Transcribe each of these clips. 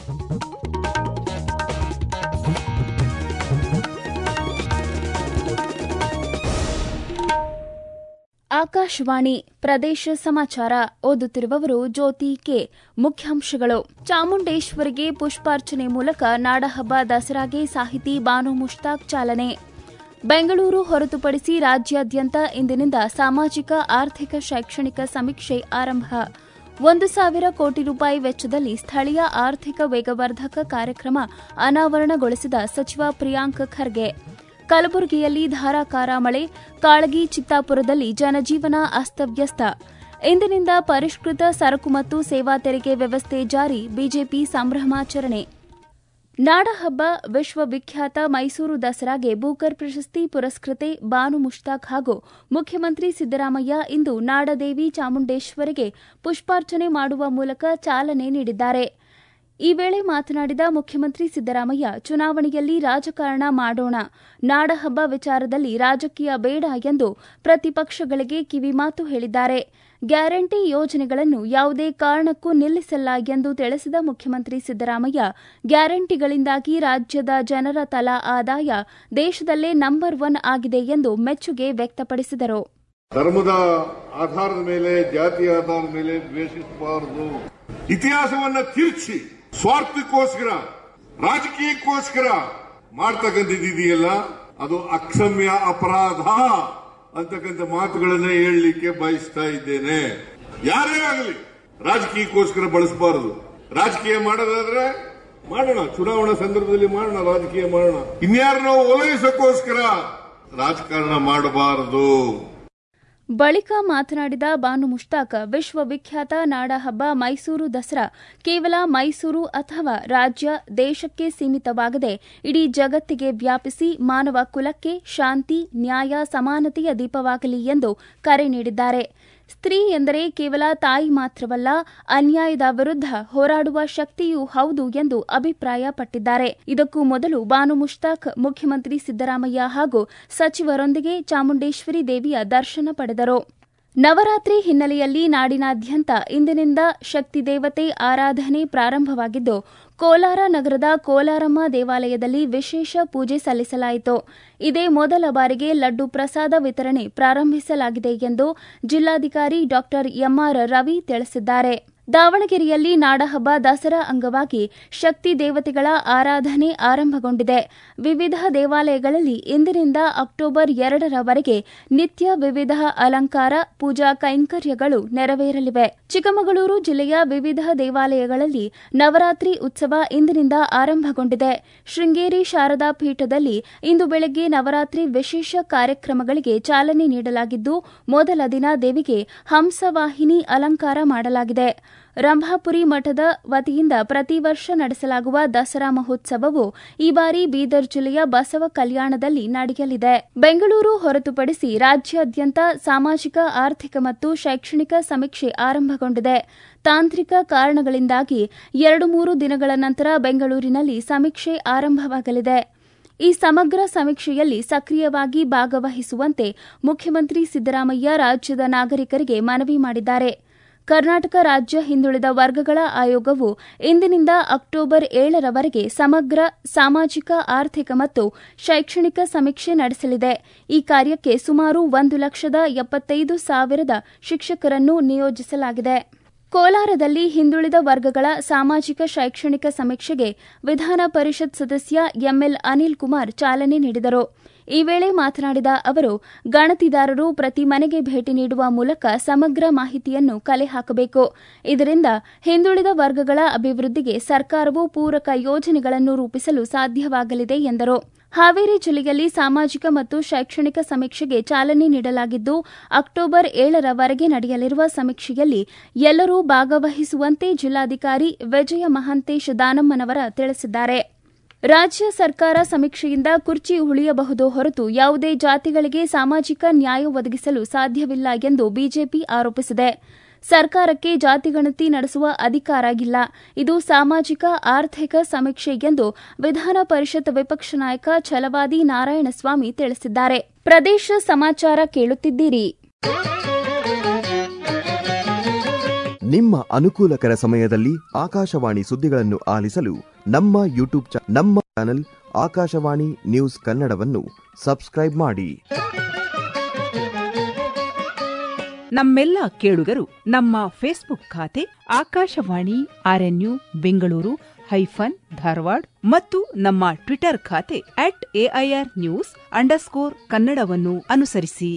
ಆಕಾಶವಾಣಿ ಪ್ರದೇಶ ಸಮಾಚಾರ ಓದುತ್ತಿರುವವರು ಜ್ಯೋತಿ ಕೆ ಮುಖ್ಯಾಂಶಗಳು ಚಾಮುಂಡೇಶ್ವರಿಗೆ ಪುಷ್ಪಾರ್ಚನೆ ಮೂಲಕ ನಾಡಹಬ್ಬ ದಸರಾಗೆ ಸಾಹಿತಿ ಬಾನು ಮುಷ್ತಾಕ್ ಚಾಲನೆ ಬೆಂಗಳೂರು ಹೊರತುಪಡಿಸಿ ರಾಜ್ಯಾದ್ಯಂತ ಇಂದಿನಿಂದ ಸಾಮಾಜಿಕ ಆರ್ಥಿಕ ಶೈಕ್ಷಣಿಕ ಸಮೀಕ್ಷೆ ಆರಂಭ ಒಂದು ಸಾವಿರ ಕೋಟಿ ರೂಪಾಯಿ ವೆಚ್ಚದಲ್ಲಿ ಸ್ಥಳೀಯ ಆರ್ಥಿಕ ವೇಗವರ್ಧಕ ಕಾರ್ಯಕ್ರಮ ಅನಾವರಣಗೊಳಿಸಿದ ಸಚಿವ ಪ್ರಿಯಾಂಕ್ ಖರ್ಗೆ ಕಲಬುರಗಿಯಲ್ಲಿ ಧಾರಾಕಾರ ಮಳೆ ಕಾಳಗಿ ಚಿತ್ತಾಪುರದಲ್ಲಿ ಜನಜೀವನ ಅಸ್ತವ್ಯಸ್ತ ಇಂದಿನಿಂದ ಪರಿಷ್ಕೃತ ಸರಕು ಮತ್ತು ಸೇವಾ ತೆರಿಗೆ ವ್ಯವಸ್ಥೆ ಜಾರಿ ಬಿಜೆಪಿ ಸಂಭ್ರಮಾಚರಣೆ ನಾಡಹಬ್ಬ ವಿಶ್ವವಿಖ್ಯಾತ ಮೈಸೂರು ದಸರಾಗೆ ಬೂಕರ್ ಪ್ರಶಸ್ತಿ ಪುರಸ್ಕೃತೆ ಬಾನು ಮುಷ್ತಾಕ್ ಹಾಗೂ ಮುಖ್ಯಮಂತ್ರಿ ಸಿದ್ದರಾಮಯ್ಯ ಇಂದು ನಾಡದೇವಿ ಚಾಮುಂಡೇಶ್ವರಿಗೆ ಪುಷ್ಪಾರ್ಚನೆ ಮಾಡುವ ಮೂಲಕ ಚಾಲನೆ ನೀಡಿದ್ದಾರೆ ಈ ವೇಳೆ ಮಾತನಾಡಿದ ಮುಖ್ಯಮಂತ್ರಿ ಸಿದ್ದರಾಮಯ್ಯ ಚುನಾವಣೆಯಲ್ಲಿ ರಾಜಕಾರಣ ಮಾಡೋಣ ನಾಡಹಬ್ಬ ವಿಚಾರದಲ್ಲಿ ರಾಜಕೀಯ ಬೇಡ ಎಂದು ಪ್ರತಿಪಕ್ಷಗಳಿಗೆ ಕಿವಿಮಾತು ಹೇಳಿದ್ದಾರೆ ಗ್ಯಾರಂಟಿ ಯೋಜನೆಗಳನ್ನು ಯಾವುದೇ ಕಾರಣಕ್ಕೂ ನಿಲ್ಲಿಸಲ್ಲ ಎಂದು ತಿಳಿಸಿದ ಮುಖ್ಯಮಂತ್ರಿ ಸಿದ್ದರಾಮಯ್ಯ ಗ್ಯಾರಂಟಿಗಳಿಂದಾಗಿ ರಾಜ್ಯದ ಜನರ ತಲಾ ಆದಾಯ ದೇಶದಲ್ಲೇ ನಂಬರ್ ಒನ್ ಆಗಿದೆ ಎಂದು ಮೆಚ್ಚುಗೆ ವ್ಯಕ್ತಪಡಿಸಿದರು ಧರ್ಮದ ಆಧಾರದ ಮೇಲೆ ಜಾತಿಯ ಆಧಾರದ ಮೇಲೆ ದ್ವೇಷಿಸಬಾರದು ಇತಿಹಾಸವನ್ನ ತಿರುಚಿ ಸ್ವಾರ್ಥಕ್ಕೋಸ್ಕರ ರಾಜಕೀಯಕ್ಕೋಸ್ಕರ ಮಾಡ್ತಕ್ಕಂಥದ್ದಿದೆಯಲ್ಲ ಅದು ಅಕ್ಷಮ್ಯ ಅಪರಾಧ ಅಂತಕ್ಕಂಥ ಮಾತುಗಳನ್ನೇ ಹೇಳಲಿಕ್ಕೆ ಬಯಸ್ತಾ ಇದ್ದೇನೆ ಯಾರೇ ಆಗಲಿ ರಾಜಕೀಯಕ್ಕೋಸ್ಕರ ಬಳಸಬಾರದು ರಾಜಕೀಯ ಮಾಡೋದಾದ್ರೆ ಮಾಡೋಣ ಚುನಾವಣಾ ಸಂದರ್ಭದಲ್ಲಿ ಮಾಡೋಣ ರಾಜಕೀಯ ಮಾಡೋಣ ಇನ್ಯಾರನ್ನೋ ಓಲೈಸಕ್ಕೋಸ್ಕರ ರಾಜಕಾರಣ ಮಾಡಬಾರದು ಬಳಿಕ ಮಾತನಾಡಿದ ಬಾನು ಮುಷ್ತಾಕ್ ವಿಶ್ವವಿಖ್ಯಾತ ನಾಡಹಬ್ಬ ಮೈಸೂರು ದಸರಾ ಕೇವಲ ಮೈಸೂರು ಅಥವಾ ರಾಜ್ಯ ದೇಶಕ್ಕೆ ಸೀಮಿತವಾಗದೆ ಇಡೀ ಜಗತ್ತಿಗೆ ವ್ಯಾಪಿಸಿ ಮಾನವ ಕುಲಕ್ಕೆ ಶಾಂತಿ ನ್ಯಾಯ ಸಮಾನತೆಯ ದೀಪವಾಗಲಿ ಎಂದು ಕರೆ ನೀಡಿದ್ದಾರೆ ಸ್ತ್ರೀ ಎಂದರೆ ಕೇವಲ ತಾಯಿ ಮಾತ್ರವಲ್ಲ ಅನ್ಯಾಯದ ವಿರುದ್ಧ ಹೋರಾಡುವ ಶಕ್ತಿಯೂ ಹೌದು ಎಂದು ಅಭಿಪ್ರಾಯಪಟ್ಟಿದ್ದಾರೆ ಇದಕ್ಕೂ ಮೊದಲು ಬಾನು ಮುಷ್ತಾಕ್ ಮುಖ್ಯಮಂತ್ರಿ ಸಿದ್ದರಾಮಯ್ಯ ಹಾಗೂ ಸಚಿವರೊಂದಿಗೆ ಚಾಮುಂಡೇಶ್ವರಿ ದೇವಿಯ ದರ್ಶನ ಪಡೆದರು ನವರಾತ್ರಿ ಹಿನ್ನೆಲೆಯಲ್ಲಿ ನಾಡಿನಾದ್ಯಂತ ಇಂದಿನಿಂದ ಶಕ್ತಿ ದೇವತೆ ಆರಾಧನೆ ಪ್ರಾರಂಭವಾಗಿದ್ದು ಕೋಲಾರ ನಗರದ ಕೋಲಾರಮ್ಮ ದೇವಾಲಯದಲ್ಲಿ ವಿಶೇಷ ಪೂಜೆ ಸಲ್ಲಿಸಲಾಯಿತು ಇದೇ ಮೊದಲ ಬಾರಿಗೆ ಲಡ್ಡು ಪ್ರಸಾದ ವಿತರಣೆ ಪ್ರಾರಂಭಿಸಲಾಗಿದೆ ಎಂದು ಜಿಲ್ಲಾಧಿಕಾರಿ ಡಾ ಎಂಆರ್ ರವಿ ತಿಳಿಸಿದ್ದಾರೆ ದಾವಣಗೆರೆಯಲ್ಲಿ ನಾಡಹಬ್ಬ ದಸರಾ ಅಂಗವಾಗಿ ಶಕ್ತಿ ದೇವತೆಗಳ ಆರಾಧನೆ ಆರಂಭಗೊಂಡಿದೆ ವಿವಿಧ ದೇವಾಲಯಗಳಲ್ಲಿ ಇಂದಿನಿಂದ ಅಕ್ಟೋಬರ್ ಎರಡರವರೆಗೆ ನಿತ್ಯ ವಿವಿಧ ಅಲಂಕಾರ ಪೂಜಾ ಕೈಂಕರ್ಯಗಳು ನೆರವೇರಲಿವೆ ಚಿಕ್ಕಮಗಳೂರು ಜಿಲ್ಲೆಯ ವಿವಿಧ ದೇವಾಲಯಗಳಲ್ಲಿ ನವರಾತ್ರಿ ಉತ್ಸವ ಇಂದಿನಿಂದ ಆರಂಭಗೊಂಡಿದೆ ಶೃಂಗೇರಿ ಶಾರದಾ ಪೀಠದಲ್ಲಿ ಇಂದು ಬೆಳಗ್ಗೆ ನವರಾತ್ರಿ ವಿಶೇಷ ಕಾರ್ಯಕ್ರಮಗಳಿಗೆ ಚಾಲನೆ ನೀಡಲಾಗಿದ್ದು ಮೊದಲ ದಿನ ದೇವಿಗೆ ಹಂಸವಾಹಿನಿ ಅಲಂಕಾರ ಮಾಡಲಾಗಿದೆ ರಂಭಾಪುರಿ ಮಠದ ವತಿಯಿಂದ ಪ್ರತಿ ವರ್ಷ ನಡೆಸಲಾಗುವ ದಸರಾ ಮಹೋತ್ಸವವು ಈ ಬಾರಿ ಬೀದರ್ ಜಿಲ್ಲೆಯ ಬಸವ ಕಲ್ಯಾಣದಲ್ಲಿ ನಡೆಯಲಿದೆ ಬೆಂಗಳೂರು ಹೊರತುಪಡಿಸಿ ರಾಜ್ಯಾದ್ಯಂತ ಸಾಮಾಜಿಕ ಆರ್ಥಿಕ ಮತ್ತು ಶೈಕ್ಷಣಿಕ ಸಮೀಕ್ಷೆ ಆರಂಭಗೊಂಡಿದೆ ತಾಂತ್ರಿಕ ಕಾರಣಗಳಿಂದಾಗಿ ಎರಡು ಮೂರು ದಿನಗಳ ನಂತರ ಬೆಂಗಳೂರಿನಲ್ಲಿ ಸಮೀಕ್ಷೆ ಆರಂಭವಾಗಲಿದೆ ಈ ಸಮಗ್ರ ಸಮೀಕ್ಷೆಯಲ್ಲಿ ಸಕ್ರಿಯವಾಗಿ ಭಾಗವಹಿಸುವಂತೆ ಮುಖ್ಯಮಂತ್ರಿ ಸಿದ್ದರಾಮಯ್ಯ ರಾಜ್ಯದ ನಾಗರಿಕರಿಗೆ ಮನವಿ ಮಾಡಿದ್ದಾರೆ ಕರ್ನಾಟಕ ರಾಜ್ಯ ಹಿಂದುಳಿದ ವರ್ಗಗಳ ಆಯೋಗವು ಇಂದಿನಿಂದ ಅಕ್ಟೋಬರ್ ಏಳರವರೆಗೆ ಸಮಗ್ರ ಸಾಮಾಜಿಕ ಆರ್ಥಿಕ ಮತ್ತು ಶೈಕ್ಷಣಿಕ ಸಮೀಕ್ಷೆ ನಡೆಸಲಿದೆ ಈ ಕಾರ್ಯಕ್ಕೆ ಸುಮಾರು ಒಂದು ಲಕ್ಷದ ಎಪ್ಪತ್ತೈದು ಸಾವಿರದ ಶಿಕ್ಷಕರನ್ನು ನಿಯೋಜಿಸಲಾಗಿದೆ ಕೋಲಾರದಲ್ಲಿ ಹಿಂದುಳಿದ ವರ್ಗಗಳ ಸಾಮಾಜಿಕ ಶೈಕ್ಷಣಿಕ ಸಮೀಕ್ಷೆಗೆ ವಿಧಾನ ಪರಿಷತ್ ಸದಸ್ಯ ಎಂಎಲ್ ಅನಿಲ್ ಕುಮಾರ್ ಚಾಲನೆ ನೀಡಿದರು ಈ ವೇಳೆ ಮಾತನಾಡಿದ ಅವರು ಗಣತಿದಾರರು ಪ್ರತಿ ಮನೆಗೆ ಭೇಟಿ ನೀಡುವ ಮೂಲಕ ಸಮಗ್ರ ಮಾಹಿತಿಯನ್ನು ಕಲೆ ಹಾಕಬೇಕು ಇದರಿಂದ ಹಿಂದುಳಿದ ವರ್ಗಗಳ ಅಭಿವೃದ್ಧಿಗೆ ಸರ್ಕಾರವು ಪೂರಕ ಯೋಜನೆಗಳನ್ನು ರೂಪಿಸಲು ಸಾಧ್ಯವಾಗಲಿದೆ ಎಂದರು ಹಾವೇರಿ ಜಿಲ್ಲೆಯಲ್ಲಿ ಸಾಮಾಜಿಕ ಮತ್ತು ಶೈಕ್ಷಣಿಕ ಸಮೀಕ್ಷೆಗೆ ಚಾಲನೆ ನೀಡಲಾಗಿದ್ದು ಅಕ್ಟೋಬರ್ ಏಳರವರೆಗೆ ನಡೆಯಲಿರುವ ಸಮೀಕ್ಷೆಯಲ್ಲಿ ಎಲ್ಲರೂ ಭಾಗವಹಿಸುವಂತೆ ಜಿಲ್ಲಾಧಿಕಾರಿ ವಿಜಯ ಮಹಾಂತೇಶ್ ದಾನಮ್ಮನವರ ತಿಳಿಸಿದ್ದಾರೆ ರಾಜ್ಯ ಸರ್ಕಾರ ಸಮೀಕ್ಷೆಯಿಂದ ಕುರ್ಚಿ ಉಳಿಯಬಹುದು ಹೊರತು ಯಾವುದೇ ಜಾತಿಗಳಿಗೆ ಸಾಮಾಜಿಕ ನ್ಯಾಯ ಒದಗಿಸಲು ಸಾಧ್ಯವಿಲ್ಲ ಎಂದು ಬಿಜೆಪಿ ಆರೋಪಿಸಿದೆ ಸರ್ಕಾರಕ್ಕೆ ಜಾತಿಗಣತಿ ನಡೆಸುವ ಅಧಿಕಾರ ಇಲ್ಲ ಇದು ಸಾಮಾಜಿಕ ಆರ್ಥಿಕ ಸಮೀಕ್ಷೆ ಎಂದು ವಿಧಾನ ಪರಿಷತ್ ವಿಪಕ್ಷ ನಾಯಕ ಛಲವಾದಿ ನಾರಾಯಣಸ್ವಾಮಿ ತಿಳಿಸಿದ್ದಾರೆ ಪ್ರದೇಶ ಸಮಾಚಾರ ಕೇಳುತ್ತಿದ್ದೀರಿ ನಿಮ್ಮ ಅನುಕೂಲಕರ ಸಮಯದಲ್ಲಿ ಆಕಾಶವಾಣಿ ಸುದ್ದಿಗಳನ್ನು ಆಲಿಸಲು ನಮ್ಮ ಯೂಟ್ಯೂಬ್ ಚಾ- ನಮ್ಮ ಚಾನೆಲ್ ಆಕಾಶವಾಣಿ ನ್ಯೂಸ್ ಕನ್ನಡವನ್ನು ಸಬ್ಸ್ಕ್ರೈಬ್ ಮಾಡಿ ನಮ್ಮೆಲ್ಲ ಕೇಳುಗರು ನಮ್ಮ ಫೇಸ್ಬುಕ್ ಖಾತೆ ಆಕಾಶವಾಣಿ ಆರ್ಎನ್ಯು ಬೆಂಗಳೂರು ಹೈಫನ್ ಧಾರವಾಡ ಮತ್ತು ನಮ್ಮ ಟ್ವಿಟರ್ ಖಾತೆ ಅಟ್ ಎಐಆರ್ ನ್ಯೂಸ್ ಅಂಡರ್ಸ್ಕೋರ್ ಕನ್ನಡವನ್ನು ಅನುಸರಿಸಿ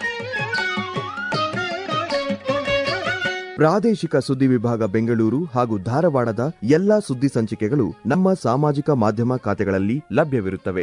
ಪ್ರಾದೇಶಿಕ ಸುದ್ದಿ ವಿಭಾಗ ಬೆಂಗಳೂರು ಹಾಗೂ ಧಾರವಾಡದ ಎಲ್ಲಾ ಸುದ್ದಿ ಸಂಚಿಕೆಗಳು ನಮ್ಮ ಸಾಮಾಜಿಕ ಮಾಧ್ಯಮ ಖಾತೆಗಳಲ್ಲಿ ಲಭ್ಯವಿರುತ್ತವೆ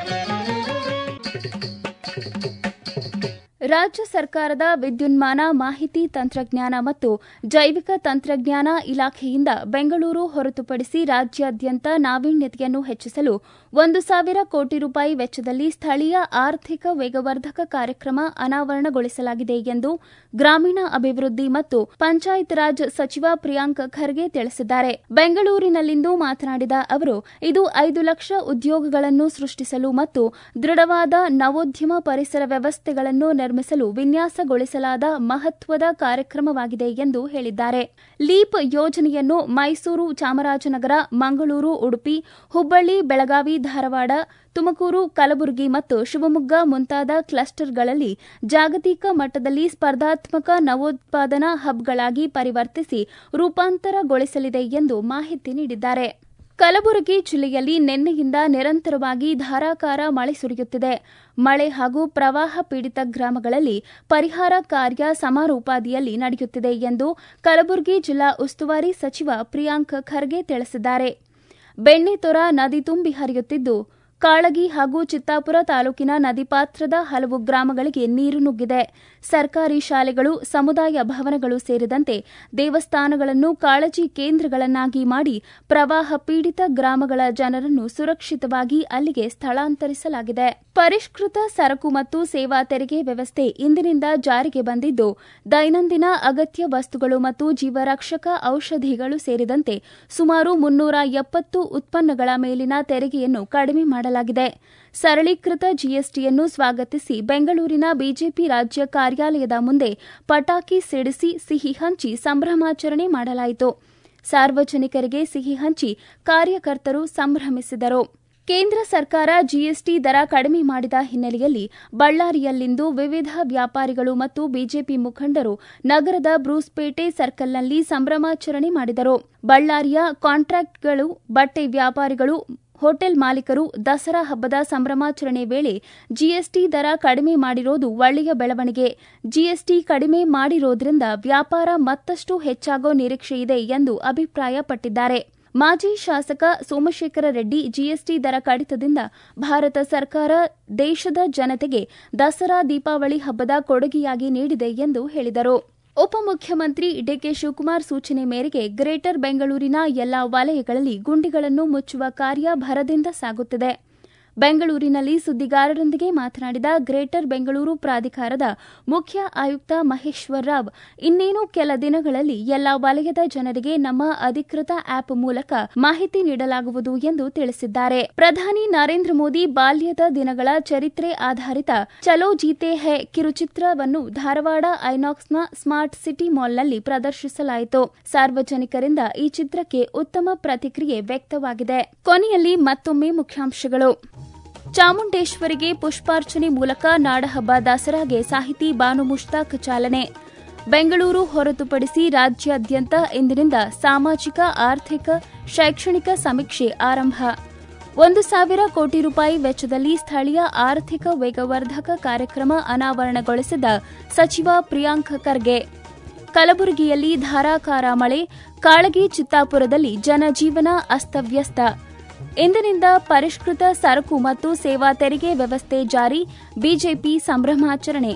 ರಾಜ್ಯ ಸರ್ಕಾರದ ವಿದ್ಯುನ್ಮಾನ ಮಾಹಿತಿ ತಂತ್ರಜ್ಞಾನ ಮತ್ತು ಜೈವಿಕ ತಂತ್ರಜ್ಞಾನ ಇಲಾಖೆಯಿಂದ ಬೆಂಗಳೂರು ಹೊರತುಪಡಿಸಿ ರಾಜ್ಯಾದ್ಯಂತ ನಾವೀನ್ಯತೆಯನ್ನು ಹೆಚ್ಚಿಸಲು ಒಂದು ಸಾವಿರ ಕೋಟಿ ರೂಪಾಯಿ ವೆಚ್ಚದಲ್ಲಿ ಸ್ಥಳೀಯ ಆರ್ಥಿಕ ವೇಗವರ್ಧಕ ಕಾರ್ಯಕ್ರಮ ಅನಾವರಣಗೊಳಿಸಲಾಗಿದೆ ಎಂದು ಗ್ರಾಮೀಣ ಅಭಿವೃದ್ಧಿ ಮತ್ತು ಪಂಚಾಯತ್ ರಾಜ್ ಸಚಿವ ಪ್ರಿಯಾಂಕ್ ಖರ್ಗೆ ತಿಳಿಸಿದ್ದಾರೆ ಬೆಂಗಳೂರಿನಲ್ಲಿಂದು ಮಾತನಾಡಿದ ಅವರು ಇದು ಐದು ಲಕ್ಷ ಉದ್ಯೋಗಗಳನ್ನು ಸೃಷ್ಟಿಸಲು ಮತ್ತು ದೃಢವಾದ ನವೋದ್ಯಮ ಪರಿಸರ ವ್ಯವಸ್ಥೆಗಳನ್ನು ನಿರ್ಮಿಸಲು ವಿನ್ಯಾಸಗೊಳಿಸಲಾದ ಮಹತ್ವದ ಕಾರ್ಯಕ್ರಮವಾಗಿದೆ ಎಂದು ಹೇಳಿದ್ದಾರೆ ಲೀಪ್ ಯೋಜನೆಯನ್ನು ಮೈಸೂರು ಚಾಮರಾಜನಗರ ಮಂಗಳೂರು ಉಡುಪಿ ಹುಬ್ಬಳ್ಳಿ ಬೆಳಗಾವಿ ಧಾರವಾಡ ತುಮಕೂರು ಕಲಬುರಗಿ ಮತ್ತು ಶಿವಮೊಗ್ಗ ಮುಂತಾದ ಕ್ಲಸ್ಟರ್ಗಳಲ್ಲಿ ಜಾಗತಿಕ ಮಟ್ಟದಲ್ಲಿ ಸ್ಪರ್ಧಾತ್ಮಕ ನವೋತ್ಪಾದನಾ ಹಬ್ಗಳಾಗಿ ಪರಿವರ್ತಿಸಿ ರೂಪಾಂತರಗೊಳಿಸಲಿದೆ ಎಂದು ಮಾಹಿತಿ ನೀಡಿದ್ದಾರೆ ಕಲಬುರಗಿ ಜಿಲ್ಲೆಯಲ್ಲಿ ನಿನ್ನೆಯಿಂದ ನಿರಂತರವಾಗಿ ಧಾರಾಕಾರ ಮಳೆ ಸುರಿಯುತ್ತಿದೆ ಮಳೆ ಹಾಗೂ ಪ್ರವಾಹ ಪೀಡಿತ ಗ್ರಾಮಗಳಲ್ಲಿ ಪರಿಹಾರ ಕಾರ್ಯ ಸಮಾರೋಪಾದಿಯಲ್ಲಿ ನಡೆಯುತ್ತಿದೆ ಎಂದು ಕಲಬುರಗಿ ಜಿಲ್ಲಾ ಉಸ್ತುವಾರಿ ಸಚಿವ ಪ್ರಿಯಾಂಕ್ ಖರ್ಗೆ ತಿಳಿಸಿದ್ದಾರೆ ಬೆಣ್ಣೆತೊರ ನದಿ ತುಂಬಿ ಹರಿಯುತ್ತಿದ್ದು ಕಾಳಗಿ ಹಾಗೂ ಚಿತ್ತಾಪುರ ತಾಲೂಕಿನ ನದಿ ಪಾತ್ರದ ಹಲವು ಗ್ರಾಮಗಳಿಗೆ ನೀರು ನುಗ್ಗಿದೆ ಸರ್ಕಾರಿ ಶಾಲೆಗಳು ಸಮುದಾಯ ಭವನಗಳು ಸೇರಿದಂತೆ ದೇವಸ್ಥಾನಗಳನ್ನು ಕಾಳಜಿ ಕೇಂದ್ರಗಳನ್ನಾಗಿ ಮಾಡಿ ಪ್ರವಾಹ ಪೀಡಿತ ಗ್ರಾಮಗಳ ಜನರನ್ನು ಸುರಕ್ಷಿತವಾಗಿ ಅಲ್ಲಿಗೆ ಸ್ಥಳಾಂತರಿಸಲಾಗಿದೆ ಪರಿಷ್ಕೃತ ಸರಕು ಮತ್ತು ಸೇವಾ ತೆರಿಗೆ ವ್ಯವಸ್ಥೆ ಇಂದಿನಿಂದ ಜಾರಿಗೆ ಬಂದಿದ್ದು ದೈನಂದಿನ ಅಗತ್ಯ ವಸ್ತುಗಳು ಮತ್ತು ಜೀವರಕ್ಷಕ ಔಷಧಿಗಳು ಸೇರಿದಂತೆ ಸುಮಾರು ಮುನ್ನೂರ ಎಪ್ಪತ್ತು ಉತ್ಪನ್ನಗಳ ಮೇಲಿನ ತೆರಿಗೆಯನ್ನು ಕಡಿಮೆ ಮಾಡಲಾಗಿದೆ ಸರಳೀಕೃತ ಜಿಎಸ್ಟಿಯನ್ನು ಸ್ವಾಗತಿಸಿ ಬೆಂಗಳೂರಿನ ಬಿಜೆಪಿ ರಾಜ್ಯ ಕಾರ್ಯಾಲಯದ ಮುಂದೆ ಪಟಾಕಿ ಸಿಡಿಸಿ ಸಿಹಿ ಹಂಚಿ ಸಂಭ್ರಮಾಚರಣೆ ಮಾಡಲಾಯಿತು ಸಾರ್ವಜನಿಕರಿಗೆ ಸಿಹಿ ಹಂಚಿ ಕಾರ್ಯಕರ್ತರು ಸಂಭ್ರಮಿಸಿದರು ಕೇಂದ್ರ ಸರ್ಕಾರ ಜಿಎಸ್ಟಿ ದರ ಕಡಿಮೆ ಮಾಡಿದ ಹಿನ್ನೆಲೆಯಲ್ಲಿ ಬಳ್ಳಾರಿಯಲ್ಲಿಂದು ವಿವಿಧ ವ್ಯಾಪಾರಿಗಳು ಮತ್ತು ಬಿಜೆಪಿ ಮುಖಂಡರು ನಗರದ ಬ್ರೂಸ್ಪೇಟೆ ಸರ್ಕಲ್ನಲ್ಲಿ ಸಂಭ್ರಮಾಚರಣೆ ಮಾಡಿದರು ಬಳ್ಳಾರಿಯ ಕಾಂಟ್ರಾಕ್ಟ್ಗಳು ಬಟ್ಟೆ ವ್ಯಾಪಾರಿಗಳು ಹೋಟೆಲ್ ಮಾಲೀಕರು ದಸರಾ ಹಬ್ಬದ ಸಂಭ್ರಮಾಚರಣೆ ವೇಳೆ ಜಿಎಸ್ಟಿ ದರ ಕಡಿಮೆ ಮಾಡಿರೋದು ಒಳ್ಳೆಯ ಬೆಳವಣಿಗೆ ಜಿಎಸ್ಟಿ ಕಡಿಮೆ ಮಾಡಿರೋದ್ರಿಂದ ವ್ಯಾಪಾರ ಮತ್ತಷ್ಟು ಹೆಚ್ಚಾಗೋ ನಿರೀಕ್ಷೆಯಿದೆ ಎಂದು ಅಭಿಪ್ರಾಯಪಟ್ಟಿದ್ದಾರೆ ಮಾಜಿ ಶಾಸಕ ಸೋಮಶೇಖರ ರೆಡ್ಡಿ ಜಿಎಸ್ಟಿ ದರ ಕಡಿತದಿಂದ ಭಾರತ ಸರ್ಕಾರ ದೇಶದ ಜನತೆಗೆ ದಸರಾ ದೀಪಾವಳಿ ಹಬ್ಬದ ಕೊಡುಗೆಯಾಗಿ ನೀಡಿದೆ ಎಂದು ಹೇಳಿದರು ಉಪಮುಖ್ಯಮಂತ್ರಿ ಡಿಕೆ ಶಿವಕುಮಾರ್ ಸೂಚನೆ ಮೇರೆಗೆ ಗ್ರೇಟರ್ ಬೆಂಗಳೂರಿನ ಎಲ್ಲಾ ವಲಯಗಳಲ್ಲಿ ಗುಂಡಿಗಳನ್ನು ಮುಚ್ಚುವ ಕಾರ್ಯ ಭರದಿಂದ ಸಾಗುತ್ತಿದೆ ಬೆಂಗಳೂರಿನಲ್ಲಿ ಸುದ್ದಿಗಾರರೊಂದಿಗೆ ಮಾತನಾಡಿದ ಗ್ರೇಟರ್ ಬೆಂಗಳೂರು ಪ್ರಾಧಿಕಾರದ ಮುಖ್ಯ ಆಯುಕ್ತ ಮಹೇಶ್ವರ್ ರಾವ್ ಇನ್ನೇನು ಕೆಲ ದಿನಗಳಲ್ಲಿ ಎಲ್ಲಾ ವಲಯದ ಜನರಿಗೆ ನಮ್ಮ ಅಧಿಕೃತ ಆಪ್ ಮೂಲಕ ಮಾಹಿತಿ ನೀಡಲಾಗುವುದು ಎಂದು ತಿಳಿಸಿದ್ದಾರೆ ಪ್ರಧಾನಿ ನರೇಂದ್ರ ಮೋದಿ ಬಾಲ್ಯದ ದಿನಗಳ ಚರಿತ್ರೆ ಆಧಾರಿತ ಚಲೋ ಜೀತೆ ಹೈ ಕಿರುಚಿತ್ರವನ್ನು ಧಾರವಾಡ ಐನಾಕ್ಸ್ನ ಸ್ಮಾರ್ಟ್ ಸಿಟಿ ಮಾಲ್ನಲ್ಲಿ ಪ್ರದರ್ಶಿಸಲಾಯಿತು ಸಾರ್ವಜನಿಕರಿಂದ ಈ ಚಿತ್ರಕ್ಕೆ ಉತ್ತಮ ಪ್ರತಿಕ್ರಿಯೆ ವ್ಯಕ್ತವಾಗಿದೆ ಕೊನೆಯಲ್ಲಿ ಮತ್ತೊಮ್ಮೆ ಮುಖ್ಯಾಂಶಗಳು ಚಾಮುಂಡೇಶ್ವರಿಗೆ ಪುಷ್ಪಾರ್ಚನೆ ಮೂಲಕ ನಾಡಹಬ್ಬ ದಸರಾಗೆ ಸಾಹಿತಿ ಬಾನು ಮುಷ್ತಾಕ್ ಚಾಲನೆ ಬೆಂಗಳೂರು ಹೊರತುಪಡಿಸಿ ರಾಜ್ಯಾದ್ಯಂತ ಇಂದಿನಿಂದ ಸಾಮಾಜಿಕ ಆರ್ಥಿಕ ಶೈಕ್ಷಣಿಕ ಸಮೀಕ್ಷೆ ಆರಂಭ ಒಂದು ಸಾವಿರ ಕೋಟಿ ರೂಪಾಯಿ ವೆಚ್ಚದಲ್ಲಿ ಸ್ಥಳೀಯ ಆರ್ಥಿಕ ವೇಗವರ್ಧಕ ಕಾರ್ಯಕ್ರಮ ಅನಾವರಣಗೊಳಿಸಿದ ಸಚಿವ ಪ್ರಿಯಾಂಕ್ ಖರ್ಗೆ ಕಲಬುರಗಿಯಲ್ಲಿ ಧಾರಾಕಾರ ಮಳೆ ಕಾಳಗಿ ಚಿತ್ತಾಪುರದಲ್ಲಿ ಜನಜೀವನ ಅಸ್ತವ್ಯಸ್ತ ಇಂದಿನಿಂದ ಪರಿಷ್ಕೃತ ಸರಕು ಮತ್ತು ಸೇವಾ ತೆರಿಗೆ ವ್ಯವಸ್ಥೆ ಜಾರಿ ಬಿಜೆಪಿ ಸಂಭ್ರಮಾಚರಣೆ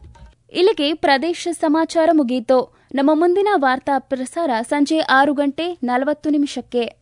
ಇಲ್ಲಿಗೆ ಪ್ರದೇಶ ಸಮಾಚಾರ ಮುಗಿಯಿತು ನಮ್ಮ ಮುಂದಿನ ವಾರ್ತಾ ಪ್ರಸಾರ ಸಂಜೆ ಆರು ಗಂಟೆ ನಲವತ್ತು ನಿಮಿಷಕ್ಕೆ